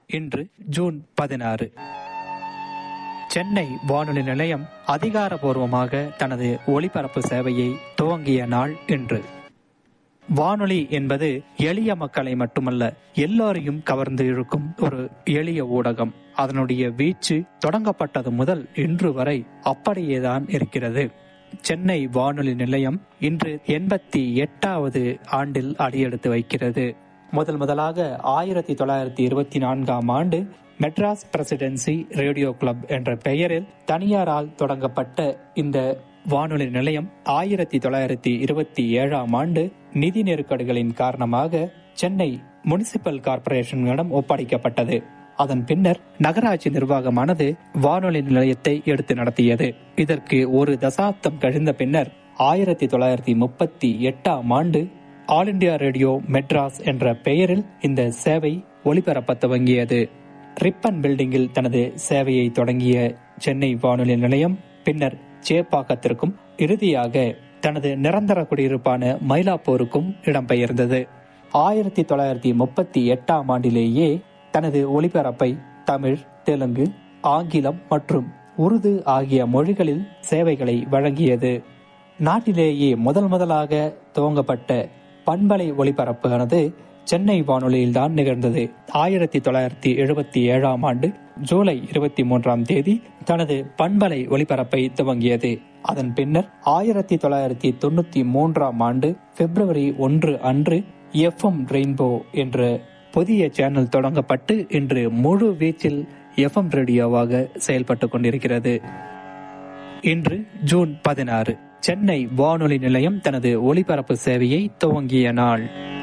இன்று ஜூன் பதினாறு சென்னை வானொலி நிலையம் அதிகாரபூர்வமாக தனது ஒளிபரப்பு சேவையை துவங்கிய நாள் இன்று வானொலி என்பது எளிய மக்களை மட்டுமல்ல எல்லோரையும் கவர்ந்து இழுக்கும் ஒரு எளிய ஊடகம் அதனுடைய வீச்சு தொடங்கப்பட்டது முதல் இன்று வரை அப்படியேதான் இருக்கிறது சென்னை வானொலி நிலையம் இன்று எண்பத்தி எட்டாவது ஆண்டில் அடியெடுத்து வைக்கிறது முதல் முதலாக ஆயிரத்தி தொள்ளாயிரத்தி இருபத்தி நான்காம் ஆண்டு மெட்ராஸ் பிரசிடென்சி ரேடியோ கிளப் என்ற பெயரில் தனியாரால் தொடங்கப்பட்ட இந்த வானொலி நிலையம் ஆயிரத்தி தொள்ளாயிரத்தி இருபத்தி ஏழாம் ஆண்டு நிதி நெருக்கடிகளின் காரணமாக சென்னை முனிசிபல் கார்ப்பரேஷனிடம் ஒப்படைக்கப்பட்டது அதன் பின்னர் நகராட்சி நிர்வாகமானது வானொலி நிலையத்தை எடுத்து நடத்தியது இதற்கு ஒரு தசாப்தம் கழிந்த பின்னர் ஆயிரத்தி தொள்ளாயிரத்தி முப்பத்தி எட்டாம் ஆண்டு ஆல் இண்டியா ரேடியோ மெட்ராஸ் என்ற பெயரில் இந்த சேவை ஒளிபரப்ப துவங்கியது ரிப்பன் பில்டிங்கில் தனது சேவையை தொடங்கிய சென்னை வானொலி நிலையம் பின்னர் சேப்பாக்கத்திற்கும் இறுதியாக தனது நிரந்தர குடியிருப்பான மயிலாப்பூருக்கும் இடம்பெயர்ந்தது ஆயிரத்தி தொள்ளாயிரத்தி முப்பத்தி எட்டாம் ஆண்டிலேயே தனது ஒளிபரப்பை தமிழ் தெலுங்கு ஆங்கிலம் மற்றும் உருது ஆகிய மொழிகளில் சேவைகளை வழங்கியது நாட்டிலேயே முதல் முதலாக துவங்கப்பட்ட பண்பலை ஒளிபரப்பானது சென்னை வானொலியில்தான் நிகழ்ந்தது ஆயிரத்தி தொள்ளாயிரத்தி எழுபத்தி ஏழாம் ஆண்டு ஜூலை இருபத்தி மூன்றாம் தேதி தனது பண்பலை ஒளிபரப்பை துவங்கியது அதன் பின்னர் ஆயிரத்தி தொள்ளாயிரத்தி தொண்ணூத்தி மூன்றாம் ஆண்டு பிப்ரவரி ஒன்று அன்று எஃப் எம் ரெயின்போ என்ற புதிய சேனல் தொடங்கப்பட்டு இன்று முழு வீச்சில் எஃப் எம் ரேடியோவாக செயல்பட்டு கொண்டிருக்கிறது இன்று ஜூன் பதினாறு சென்னை வானொலி நிலையம் தனது ஒளிபரப்பு சேவையை துவங்கிய நாள்